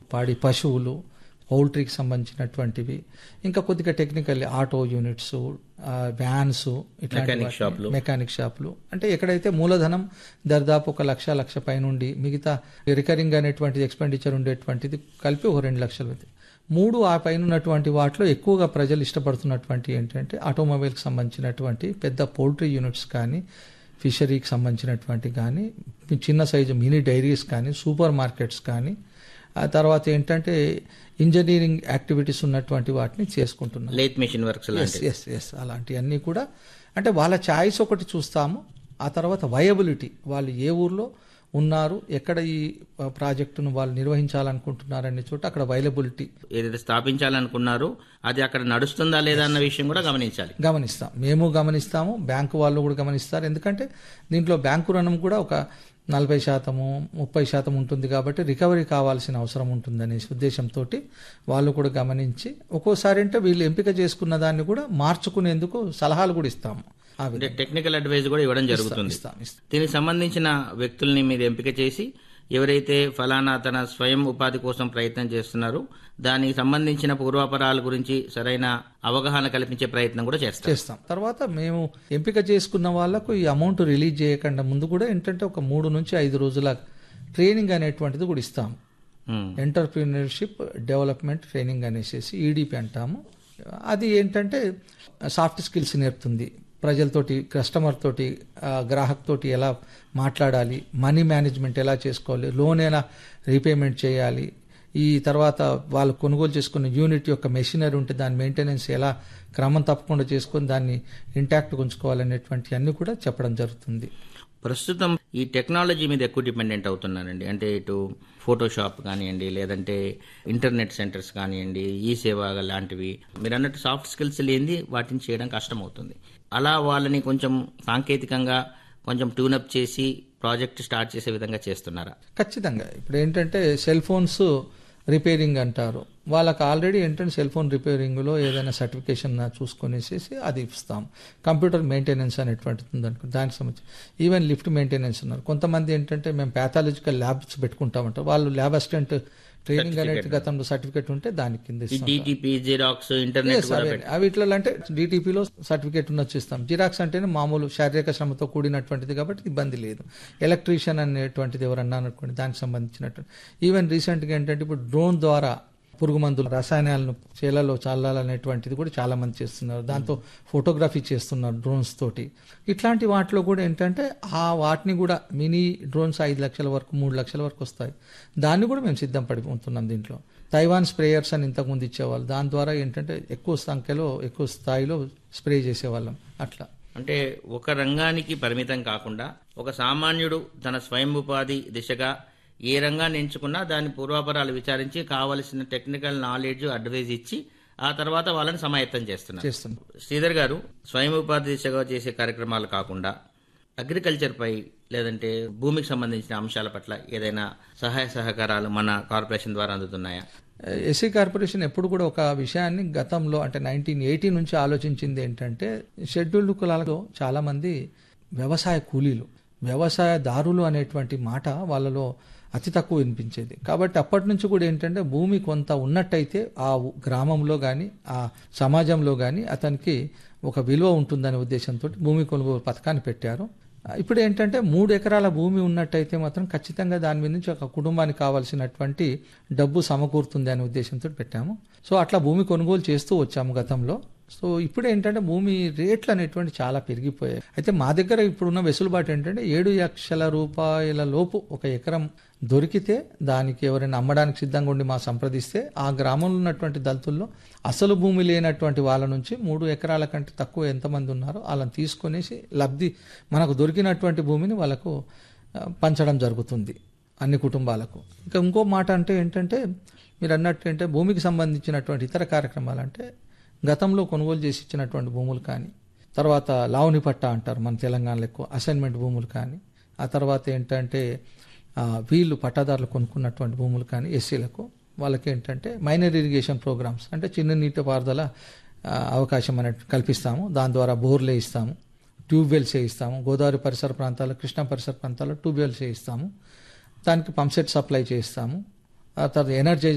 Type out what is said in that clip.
పాడి పశువులు పౌల్ట్రీకి సంబంధించినటువంటివి ఇంకా కొద్దిగా టెక్నికల్ ఆటో యూనిట్స్ ఆ, వ్యాన్స్ ఇట్లాంటి మెకానిక్ వాటిని- షాపులు. మెకానిక్ షాపులు అంటే ఎక్కడైతే మూలధనం దరిదాపు ఒక లక్ష లక్ష పైనుండి మిగతా రికరింగ్ అనేటువంటిది ఎక్స్పెండిచర్ ఉండేటువంటిది కలిపి ఒక రెండు లక్షలు అవుతాయి మూడు ఆ పైన ఉన్నటువంటి వాటిలో ఎక్కువగా ప్రజలు ఇష్టపడుతున్నటువంటి ఏంటంటే ఆటోమొబైల్కి సంబంధించినటువంటి పెద్ద పౌల్ట్రీ యూనిట్స్ కానీ ఫిషరీకి సంబంధించినటువంటి కానీ చిన్న సైజు మినీ డైరీస్ కానీ సూపర్ మార్కెట్స్ కానీ ఆ తర్వాత ఏంటంటే ఇంజనీరింగ్ యాక్టివిటీస్ ఉన్నటువంటి వాటిని చేసుకుంటున్నారు లేత్ మెషిన్ వర్క్స్ ఎస్ లాంటివి ఎస్ ఎస్ అలాంటివన్నీ కూడా అంటే వాళ్ళ ఛాయిస్ ఒకటి చూస్తాము ఆ తర్వాత వయబిలిటీ వాళ్ళు ఏ ఊర్లో ఉన్నారు ఎక్కడ ఈ ఆ, ప్రాజెక్టును వాళ్ళు నిర్వహించాలనుకుంటున్నారనే చోట అక్కడ అవైలబిలిటీ ఏదైతే స్థాపించాలనుకున్నారో అది అక్కడ నడుస్తుందా లేదా అన్న విషయం కూడా గమనించాలి గమనిస్తాం మేము గమనిస్తాము బ్యాంకు వాళ్ళు కూడా గమనిస్తారు ఎందుకంటే దీంట్లో బ్యాంకు రుణం కూడా ఒక నలభై శాతము ముప్పై శాతం ఉంటుంది కాబట్టి రికవరీ కావాల్సిన అవసరం ఉంటుందనే ఉద్దేశంతో వాళ్ళు కూడా గమనించి ఒక్కోసారి అంటే వీళ్ళు ఎంపిక చేసుకున్న దాన్ని కూడా మార్చుకునేందుకు సలహాలు కూడా ఇస్తాము ఆ అంటే విధంగా టెక్నికల్ అడ్వైజ్ కూడా ఇవ్వడం జరుగుతుంది ఇస్తాం ఇస్తాం దీనికి సంబంధించిన వ్యక్తుల్ని మీరు ఎంపిక చేసి ఎవరైతే ఫలానా తన స్వయం ఉపాధి కోసం ప్రయత్నం చేస్తున్నారో దానికి సంబంధించిన పూర్వాపరాల గురించి సరైన అవగాహన కల్పించే ప్రయత్నం కూడా చేస్తారు చేస్తాం తర్వాత మేము ఎంపిక చేసుకున్న వాళ్ళకు ఈ అమౌంట్ రిలీజ్ చేయకుండా ముందు కూడా ఏంటంటే ఒక మూడు నుంచి ఐదు రోజుల ట్రైనింగ్ అనేటువంటిది కూడా ఇస్తాము ఉమ్. ఎంటర్ప్రీనర్షిప్ డెవలప్మెంట్ ట్రైనింగ్ అనేసి ఈడీపీ అంటాము అది ఏంటంటే సాఫ్ట్ స్కిల్స్ నేర్పుతుంది ప్రజలతోటి కస్టమర్ తోటి ఆ, గ్రాహక్ తోటి ఎలా మాట్లాడాలి మనీ మేనేజ్మెంట్ ఎలా చేసుకోవాలి లోన్ ఎలా రీపేమెంట్ చేయాలి ఈ తర్వాత వాళ్ళు కొనుగోలు చేసుకున్న యూనిట్ యొక్క మెషినరీ ఉంటే దాని మెయింటెనెన్స్ ఎలా క్రమం తప్పకుండా చేసుకొని దాన్ని ఇంటాక్ట్గా ఉంచుకోవాలనేటువంటి అన్ని కూడా చెప్పడం జరుగుతుంది ప్రస్తుతం ఈ టెక్నాలజీ మీద ఎక్కువ డిపెండెంట్ అవుతున్నానండి అంటే ఇటు ఫోటోషాప్ కానివ్వండి లేదంటే ఇంటర్నెట్ సెంటర్స్ కానివ్వండి ఈ సేవ లాంటివి మీరు అన్నట్టు సాఫ్ట్ స్కిల్స్ లేనిది వాటిని చేయడం కష్టం అవుతుంది అలా వాళ్ళని కొంచెం సాంకేతికంగా కొంచెం ట్యూనప్ చేసి ప్రాజెక్ట్ స్టార్ట్ చేసే విధంగా చేస్తున్నారా ఖచ్చితంగా ఇప్పుడు ఏంటంటే సెల్ ఫోన్స్ రిపేరింగ్ అంటారు వాళ్ళకి ఆల్రెడీ ఏంటంటే సెల్ ఫోన్ రిపేరింగ్లో ఏదైనా సర్టిఫికేషన్ చూసుకొనేసేసి అది ఇస్తాం కంప్యూటర్ మెయింటెనెన్స్ అనేటువంటిది ఉందనుకో దానికి సంబంధించి ఈవెన్ లిఫ్ట్ మెయింటెనెన్స్ ఉన్నారు కొంతమంది ఏంటంటే మేము ప్యాథాలజికల్ ల్యాబ్స్ పెట్టుకుంటామంటారు వాళ్ళు ల్యాబ్ అసిస్టెంట్ ట్రైనింగ్ అనేది గతంలో సర్టిఫికేట్ ఉంటే దానికి కింద ఈ ఇస్తాం డిటిపి జిరాక్స్ ఇంటర్నెట్ Yes, అవే. అవి ఇట్లా అంటే డిటిపిలో సర్టిఫికేట్ ఉన్నది ఇస్తాం జిరాక్స్ అంటేనే మామూలు శారీరక శ్రమతో కూడినటువంటిది కాబట్టి ఇబ్బంది లేదు ఎలక్ట్రీషియన్ అనేటువంటిది ఎవరన్నా అనుకోండి దానికి సంబంధించినటువంటి ఈవెన్ రీసెంట్గా ఏంటంటే ఇప్పుడు డ్రోన్ ద్వారా పురుగు మందులు రసాయనాలను చేలలో చల్లాలనేటువంటిది కూడా చాలా మంది చేస్తున్నారు దాంతో ఫోటోగ్రఫీ చేస్తున్నారు డ్రోన్స్ తోటి ఇట్లాంటి వాటిలో కూడా ఏంటంటే ఆ వాటిని కూడా మినీ డ్రోన్స్ ఐదు లక్షల వరకు మూడు లక్షల వరకు వస్తాయి దాన్ని కూడా మేము సిద్ధం పడిపోతున్నాం దీంట్లో తైవాన్ స్ప్రేయర్స్ అని ఇంతకుముందు ఇచ్చేవాళ్ళు దాని ద్వారా ఏంటంటే ఎక్కువ సంఖ్యలో ఎక్కువ స్థాయిలో స్ప్రే చేసేవాళ్ళం అట్లా అంటే ఒక రంగానికి పరిమితం కాకుండా ఒక సామాన్యుడు తన స్వయం ఉపాధి దిశగా ఏ రంగాన్ని ఎంచుకున్నా దాని పూర్వాపరాలు విచారించి కావలసిన టెక్నికల్ నాలెడ్జ్ అడ్వైజ్ ఇచ్చి ఆ తర్వాత వాళ్ళని సమాయత్తం చేస్తున్నారు చేస్తున్నాం శ్రీధర్ గారు స్వయం ఉపాధి దిశగా చేసే కార్యక్రమాలు కాకుండా అగ్రికల్చర్ పై లేదంటే భూమికి సంబంధించిన అంశాల పట్ల ఏదైనా సహాయ సహకారాలు మన కార్పొరేషన్ ద్వారా అందుతున్నాయా ఎస్సీ కార్పొరేషన్ ఎప్పుడు కూడా ఒక విషయాన్ని గతంలో అంటే నైన్టీన్ ఎయిటీ నుంచి ఆలోచించింది ఏంటంటే షెడ్యూల్డ్ కులాలలో చాలా మంది వ్యవసాయ కూలీలు వ్యవసాయదారులు అనేటువంటి మాట వాళ్ళలో అతి తక్కువ వినిపించేది కాబట్టి అప్పటి నుంచి కూడా ఏంటంటే భూమి కొంత ఉన్నట్టయితే ఆ ఊ- గ్రామంలో కానీ ఆ సమాజంలో కానీ అతనికి ఒక విలువ ఉంటుందనే ఉద్దేశంతో భూమి కొనుగోలు పథకాన్ని పెట్టారు ఇప్పుడు ఏంటంటే మూడు ఎకరాల భూమి ఉన్నట్టయితే మాత్రం ఖచ్చితంగా దాని మీద నుంచి ఒక కుటుంబానికి కావాల్సినటువంటి డబ్బు సమకూరుతుంది అనే ఉద్దేశంతో పెట్టాము సో అట్లా భూమి కొనుగోలు చేస్తూ వచ్చాము గతంలో సో ఇప్పుడు ఏంటంటే భూమి రేట్లు అనేటువంటి చాలా పెరిగిపోయాయి అయితే మా దగ్గర ఇప్పుడున్న వెసులుబాటు ఏంటంటే ఏడు లక్షల రూపాయల లోపు ఒక ఎకరం దొరికితే దానికి ఎవరైనా అమ్మడానికి సిద్ధంగా ఉండి మా సంప్రదిస్తే ఆ గ్రామంలో ఉన్నటువంటి దళితుల్లో అసలు భూమి లేనటువంటి వాళ్ళ నుంచి మూడు ఎకరాల కంటే తక్కువ ఎంతమంది ఉన్నారో వాళ్ళని తీసుకొనేసి లబ్ధి మనకు దొరికినటువంటి భూమిని వాళ్ళకు ఆ, పంచడం జరుగుతుంది అన్ని కుటుంబాలకు ఇంకా ఇంకో మాట అంటే ఏంటంటే మీరు అన్నట్టు అంటే భూమికి సంబంధించినటువంటి ఇతర కార్యక్రమాలు అంటే గతంలో కొనుగోలు చేసి ఇచ్చినటువంటి భూములు కానీ తర్వాత లావణి పట్ట అంటారు మన తెలంగాణలో ఎక్కువ అసైన్మెంట్ భూములు కానీ ఆ తర్వాత ఏంటంటే ఆ, వీళ్ళు పట్టాదారులు కొనుక్కున్నటువంటి భూములు కానీ ఎస్సీలకు వాళ్ళకి ఏంటంటే మైనర్ ఇరిగేషన్ ప్రోగ్రామ్స్ అంటే చిన్న నీటి పారుదల ఆ, అవకాశం అనేది కల్పిస్తాము దాని ద్వారా బోర్లు వేయిస్తాము ట్యూబ్వెల్స్ వేయిస్తాము గోదావరి పరిసర ప్రాంతాల్లో కృష్ణా పరిసర ప్రాంతాల్లో ట్యూబ్వెల్స్ వేయిస్తాము దానికి పంప్ సెట్ సప్లై చేస్తాము ఆ తర్వాత ఎనర్జైజ్